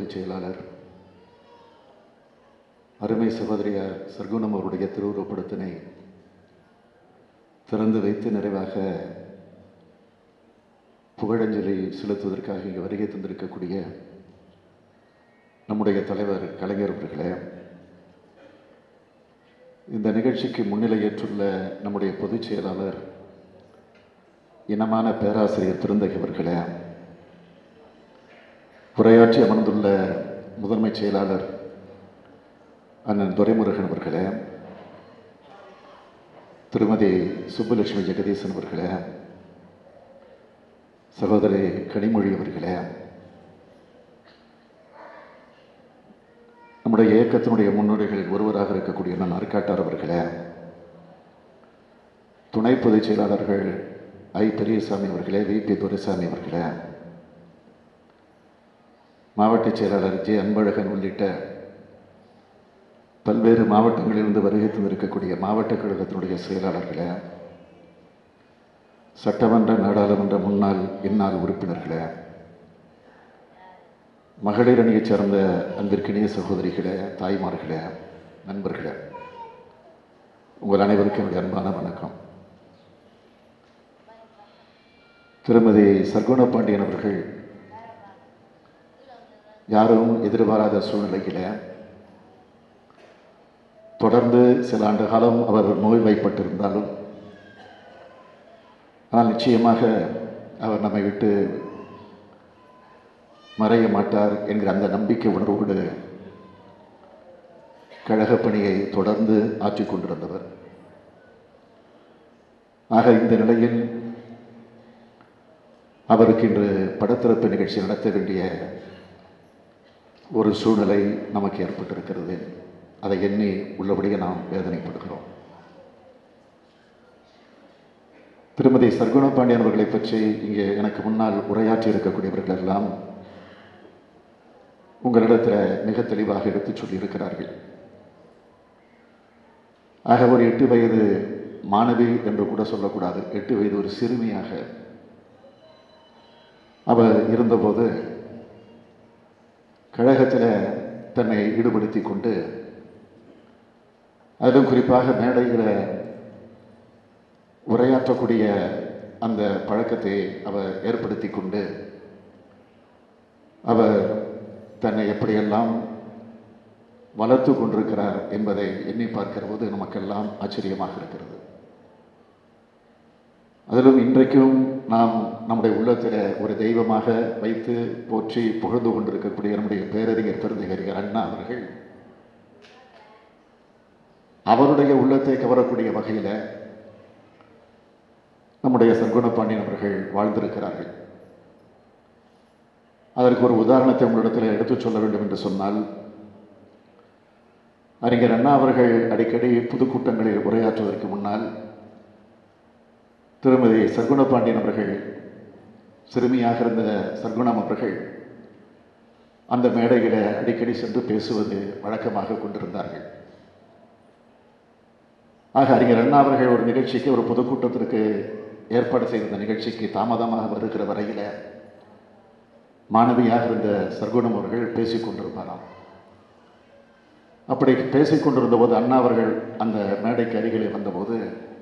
பொதுச் செயலாளர் அருமை சகோதரியார் சர்க்குணம் அவருடைய திருவுருவப்படத்தினை திறந்து வைத்து நிறைவாக புகழஞ்சலி செலுத்துவதற்காக இங்கே வருகை தந்திருக்கக்கூடிய நம்முடைய தலைவர் கலைஞர் அவர்களே இந்த நிகழ்ச்சிக்கு முன்னிலை ஏற்றுள்ள நம்முடைய பொதுச் செயலாளர் இனமான பேராசிரியர் பெருந்தகை அவர்களே உரையாற்றி அமர்ந்துள்ள முதன்மைச் செயலாளர் அண்ணன் துரைமுருகன் அவர்களே திருமதி சுப்புலட்சுமி ஜெகதீசன் அவர்களே சகோதரி கனிமொழி அவர்களே நம்முடைய இயக்கத்தினுடைய முன்னோடிகளில் ஒருவராக இருக்கக்கூடிய அண்ணன் அருக்காட்டார் அவர்களே துணை பொதுச் செயலாளர்கள் ஐ பெரியசாமி அவர்களே வி பி துரைசாமி அவர்களே மாவட்ட செயலாளர் ஜே அன்பழகன் உள்ளிட்ட பல்வேறு மாவட்டங்களிலிருந்து வருகை தந்திருக்கக்கூடிய மாவட்ட கழகத்தினுடைய செயலாளர்களே சட்டமன்ற நாடாளுமன்ற முன்னாள் இந்நாள் உறுப்பினர்களே மகளிர் அணியைச் சேர்ந்த அன்பிற்கினிய சகோதரிகளே தாய்மார்களே நண்பர்களே உங்கள் அனைவருக்கும் என்னுடைய அன்பான வணக்கம் திருமதி சர்க்குண பாண்டியன் அவர்கள் யாரும் எதிர்பாராத சூழ்நிலையில் தொடர்ந்து சில ஆண்டு காலம் அவர் நோய்வாய்ப்பட்டிருந்தாலும் ஆனால் நிச்சயமாக அவர் நம்மை விட்டு மறைய மாட்டார் என்கிற அந்த நம்பிக்கை உணர்வோடு கழகப் பணியை தொடர்ந்து ஆற்றிக் கொண்டிருந்தவர் ஆக இந்த நிலையில் அவருக்கு இன்று படத்திறப்பு நிகழ்ச்சி நடத்த வேண்டிய ஒரு சூழ்நிலை நமக்கு ஏற்பட்டிருக்கிறது அதை எண்ணி உள்ளபடியே நாம் வேதனைப்படுகிறோம் திருமதி சர்க்குண பாண்டியன் அவர்களை பற்றி இங்கே எனக்கு முன்னால் உரையாற்றி இருக்கக்கூடியவர்கள் எல்லாம் உங்களிடத்தில் மிக தெளிவாக எடுத்துச் சொல்லியிருக்கிறார்கள் ஆக ஒரு எட்டு வயது மாணவி என்று கூட சொல்லக்கூடாது எட்டு வயது ஒரு சிறுமியாக அவர் இருந்தபோது கழகத்தில் தன்னை ஈடுபடுத்தி கொண்டு அதிலும் குறிப்பாக மேடையில் உரையாற்றக்கூடிய அந்த பழக்கத்தை அவர் ஏற்படுத்தி கொண்டு அவர் தன்னை எப்படியெல்லாம் வளர்த்து கொண்டிருக்கிறார் என்பதை எண்ணி பார்க்கிற போது நமக்கெல்லாம் ஆச்சரியமாக இருக்கிறது அதிலும் இன்றைக்கும் நாம் நம்முடைய உள்ளத்தில் ஒரு தெய்வமாக வைத்து போற்றி புகழ்ந்து கொண்டிருக்கக்கூடிய நம்முடைய பேரறிஞர் பெருந்தகரிகர் அண்ணா அவர்கள் அவருடைய உள்ளத்தை கவரக்கூடிய வகையில் நம்முடைய சர்க்குண பாண்டியன் அவர்கள் வாழ்ந்திருக்கிறார்கள் அதற்கு ஒரு உதாரணத்தை உங்களிடத்தில் எடுத்துச் சொல்ல வேண்டும் என்று சொன்னால் அறிஞர் அண்ணா அவர்கள் அடிக்கடி பொதுக்கூட்டங்களில் உரையாற்றுவதற்கு முன்னால் திருமதி சர்க்குண பாண்டியன் அவர்கள் சிறுமியாக இருந்த சர்க்குணம் அவர்கள் அந்த மேடையில் அடிக்கடி சென்று பேசுவது வழக்கமாக கொண்டிருந்தார்கள் ஆக அறிஞர் அண்ணா அவர்கள் ஒரு நிகழ்ச்சிக்கு ஒரு பொதுக்கூட்டத்திற்கு ஏற்பாடு செய்திருந்த நிகழ்ச்சிக்கு தாமதமாக வருகிற வரையில் மாணவியாக இருந்த சர்க்குணம் அவர்கள் பேசிக் கொண்டிருப்பாராம் அப்படி பேசிக் கொண்டிருந்த போது அண்ணா அவர்கள் அந்த மேடைக்கு அருகிலே வந்தபோது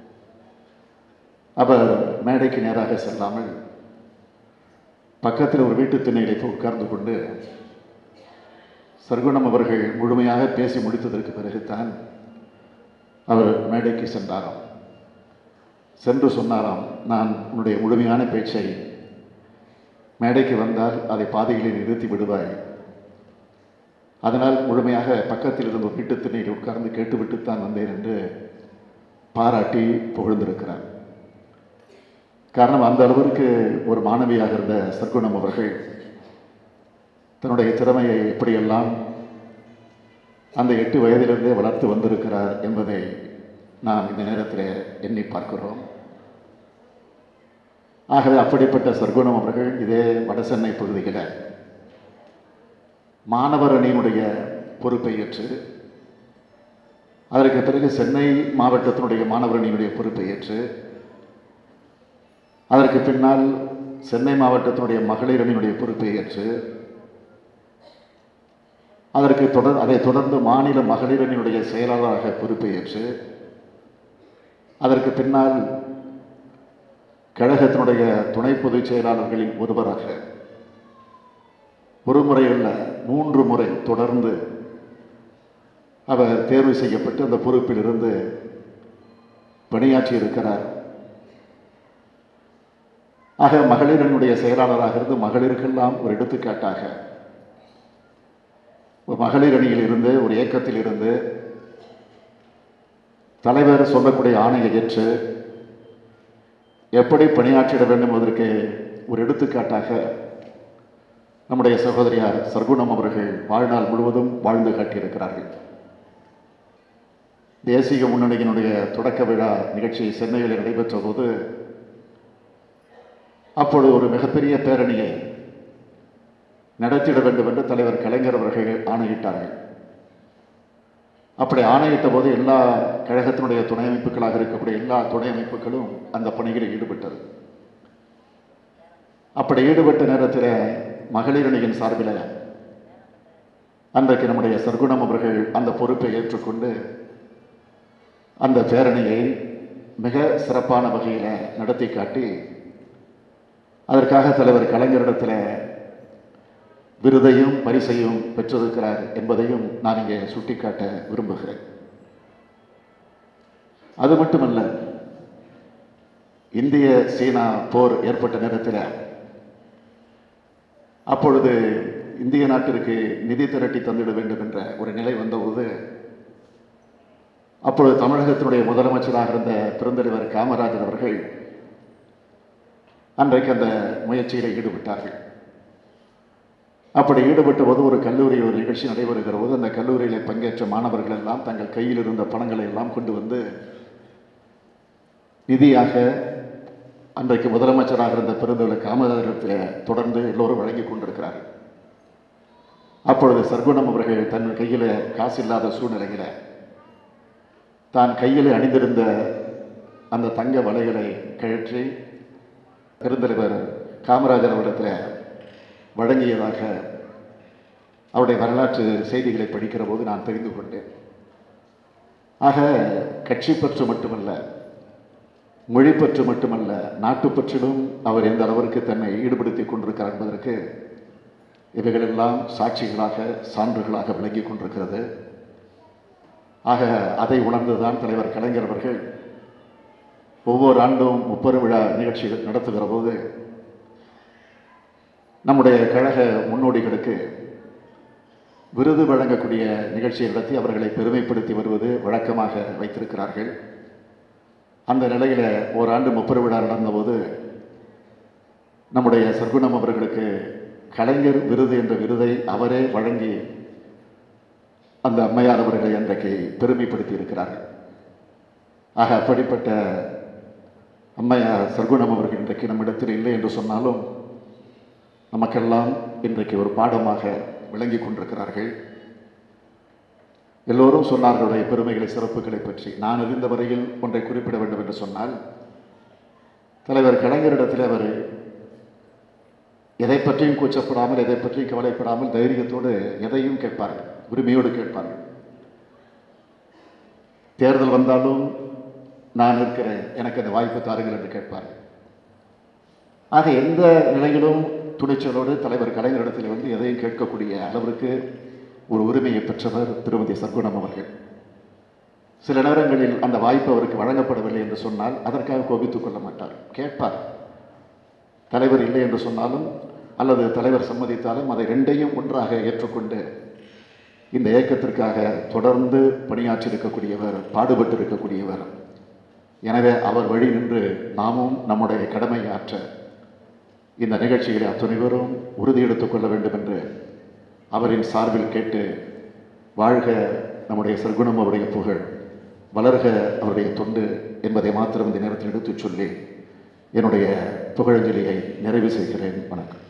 அவர் மேடைக்கு நேராக செல்லாமல் பக்கத்தில் ஒரு வீட்டு திண்ணையிலே போய் உட்கார்ந்து கொண்டு சர்க்குணம் அவர்கள் முழுமையாக பேசி முடித்ததற்கு பிறகுதான் அவர் மேடைக்கு சென்றாராம் சென்று சொன்னாராம் நான் உன்னுடைய முழுமையான பேச்சை மேடைக்கு வந்தால் அதை பாதைகளை நிறுத்தி விடுவாய் அதனால் முழுமையாக பக்கத்தில் இருந்த வீட்டு திண்ணையில் உட்கார்ந்து கேட்டுவிட்டுத்தான் வந்தேன் என்று பாராட்டி புகழ்ந்திருக்கிறார் காரணம் அந்த அளவிற்கு ஒரு மாணவியாக இருந்த சர்க்குணம் அவர்கள் தன்னுடைய திறமையை எப்படியெல்லாம் அந்த எட்டு வயதிலிருந்தே வளர்த்து வந்திருக்கிறார் என்பதை நாம் இந்த நேரத்தில் எண்ணி பார்க்கிறோம் ஆகவே அப்படிப்பட்ட சர்க்குணம் அவர்கள் இதே வடசென்னை பகுதியில் மாணவர் அணியினுடைய பொறுப்பை ஏற்று அதற்கு பிறகு சென்னை மாவட்டத்தினுடைய மாணவர் அணியினுடைய பொறுப்பை ஏற்று அதற்கு பின்னால் சென்னை மாவட்டத்தினுடைய மகளிர் அணியினுடைய பொறுப்பை ஏற்று அதற்கு தொடர் அதை தொடர்ந்து மாநில மகளிரணியுடைய செயலாளராக பொறுப்பேற்று அதற்கு பின்னால் கழகத்தினுடைய துணை பொதுச் செயலாளர்களில் ஒருவராக ஒரு முறை அல்ல மூன்று முறை தொடர்ந்து அவர் தேர்வு செய்யப்பட்டு அந்த பொறுப்பில் இருந்து பணியாற்றி இருக்கிறார் ஆக மகளிரனுடைய செயலாளராக இருந்து மகளிருக்கெல்லாம் ஒரு எடுத்துக்காட்டாக ஒரு மகளிர் அணியில் இருந்து ஒரு இயக்கத்தில் இருந்து தலைவர் சொல்லக்கூடிய ஆணையை ஏற்று எப்படி பணியாற்றிட வேண்டும் என்பதற்கு ஒரு எடுத்துக்காட்டாக நம்முடைய சகோதரியார் சர்க்குணம் அவர்கள் வாழ்நாள் முழுவதும் வாழ்ந்து காட்டியிருக்கிறார்கள் தேசிய முன்னணியினுடைய தொடக்க விழா நிகழ்ச்சி சென்னையில் நடைபெற்ற போது அப்பொழுது ஒரு மிகப்பெரிய பேரணியை நடத்திட வேண்டும் என்று தலைவர் கலைஞர் அவர்கள் ஆணையிட்டார்கள் அப்படி ஆணையிட்ட போது எல்லா கழகத்தினுடைய துணை அமைப்புகளாக இருக்கக்கூடிய எல்லா துணை அமைப்புகளும் அந்த பணியில் ஈடுபட்டது அப்படி ஈடுபட்ட நேரத்தில் மகளிர் அணியின் சார்பில் அன்றைக்கு நம்முடைய சர்க்குணம் அவர்கள் அந்த பொறுப்பை ஏற்றுக்கொண்டு அந்த பேரணியை மிக சிறப்பான வகையில் நடத்தி காட்டி அதற்காக தலைவர் கலைஞரிடத்தில் விருதையும் பரிசையும் பெற்றிருக்கிறார் என்பதையும் நான் இங்கே சுட்டிக்காட்ட விரும்புகிறேன் அது மட்டுமல்ல இந்திய சீனா போர் ஏற்பட்ட நேரத்தில் அப்பொழுது இந்திய நாட்டிற்கு நிதி திரட்டி தந்திட வேண்டும் என்ற ஒரு நிலை வந்தபோது அப்பொழுது தமிழகத்தினுடைய முதலமைச்சராக இருந்த பெருந்தலைவர் காமராஜர் அவர்கள் அன்றைக்கு அந்த முயற்சியில் ஈடுபட்டார்கள் அப்படி ஈடுபட்ட போது ஒரு கல்லூரியில் ஒரு நிகழ்ச்சி நடைபெறுகிற போது அந்த கல்லூரியில் பங்கேற்ற மாணவர்கள் எல்லாம் தங்கள் கையில் இருந்த பணங்களை எல்லாம் கொண்டு வந்து நிதியாக அன்றைக்கு முதலமைச்சராக இருந்த பெருந்தலைவர் காமராஜரத்தில் தொடர்ந்து எல்லோரும் வழங்கி கொண்டிருக்கிறார்கள் அப்பொழுது சர்க்குணம் அவர்கள் தன் கையில் காசு இல்லாத சூழ்நிலையில் தான் கையில் அணிந்திருந்த அந்த தங்க வலைகளை கழற்றி பெருந்தலைவர் காமராஜர் அவரிடத்தில் வழங்கியதாக அவருடைய வரலாற்று செய்திகளை படிக்கிற போது நான் தெரிந்து கொண்டேன் ஆக கட்சி பற்று மட்டுமல்ல மொழி பற்று மட்டுமல்ல நாட்டுப்பற்றிலும் அவர் எந்த அளவிற்கு தன்னை ஈடுபடுத்தி கொண்டிருக்கிறார் என்பதற்கு இவைகளெல்லாம் சாட்சிகளாக சான்றுகளாக விளங்கி கொண்டிருக்கிறது ஆக அதை உணர்ந்துதான் தலைவர் கலைஞர் அவர்கள் ஒவ்வொரு ஆண்டும் முப்பெரும் விழா நிகழ்ச்சிகள் நடத்துகிற போது நம்முடைய கழக முன்னோடிகளுக்கு விருது வழங்கக்கூடிய நிகழ்ச்சியை நடத்தி அவர்களை பெருமைப்படுத்தி வருவது வழக்கமாக வைத்திருக்கிறார்கள் அந்த நிலையில் ஓராண்டு முப்பெரு விழா நடந்தபோது நம்முடைய சர்க்குணம் அவர்களுக்கு கலைஞர் விருது என்ற விருதை அவரே வழங்கி அந்த அம்மையார் அவர்களை அன்றைக்கு பெருமைப்படுத்தி இருக்கிறார்கள் ஆக அப்படிப்பட்ட அம்மையார் சர்க்குணம் அவர்கள் இன்றைக்கு நம்மிடத்தில் இல்லை என்று சொன்னாலும் நமக்கெல்லாம் இன்றைக்கு ஒரு பாடமாக விளங்கி கொண்டிருக்கிறார்கள் எல்லோரும் சொன்னார்களுடைய பெருமைகளை சிறப்புகளை பற்றி நான் இருந்த வரையில் ஒன்றை குறிப்பிட வேண்டும் என்று சொன்னால் தலைவர் கலைஞரிடத்தில் அவர் எதை பற்றியும் கூச்சப்படாமல் எதை பற்றியும் கவலைப்படாமல் தைரியத்தோடு எதையும் கேட்பார்கள் உரிமையோடு கேட்பார்கள் தேர்தல் வந்தாலும் நான் இருக்கிறேன் எனக்கு அந்த வாய்ப்பு தாருங்கள் என்று கேட்பார்கள் ஆக எந்த நிலையிலும் துணிச்சலோடு தலைவர் கலைஞரிடத்தில் வந்து எதையும் கேட்கக்கூடிய அளவிற்கு ஒரு உரிமையை பெற்றவர் திருமதி சர்க்குணம் அவர்கள் சில நேரங்களில் அந்த வாய்ப்பு அவருக்கு வழங்கப்படவில்லை என்று சொன்னால் அதற்காக கோபித்துக் கொள்ள மாட்டார் கேட்பார் தலைவர் இல்லை என்று சொன்னாலும் அல்லது தலைவர் சம்மதித்தாலும் அதை ரெண்டையும் ஒன்றாக ஏற்றுக்கொண்டு இந்த இயக்கத்திற்காக தொடர்ந்து பணியாற்றி இருக்கக்கூடியவர் பாடுபட்டு இருக்கக்கூடியவர் எனவே அவர் வழி நின்று நாமும் நம்முடைய கடமையை ஆற்ற இந்த நிகழ்ச்சிகளை அத்துணை பேரும் உறுதி எடுத்துக் கொள்ள வேண்டும் என்று அவரின் சார்பில் கேட்டு வாழ்க நம்முடைய சர்க்குணம் அவருடைய புகழ் வளர்க அவருடைய தொண்டு என்பதை மாத்திரம் இந்த நேரத்தில் எடுத்துச் சொல்லி என்னுடைய புகழஞ்சலியை நிறைவு செய்கிறேன் வணக்கம்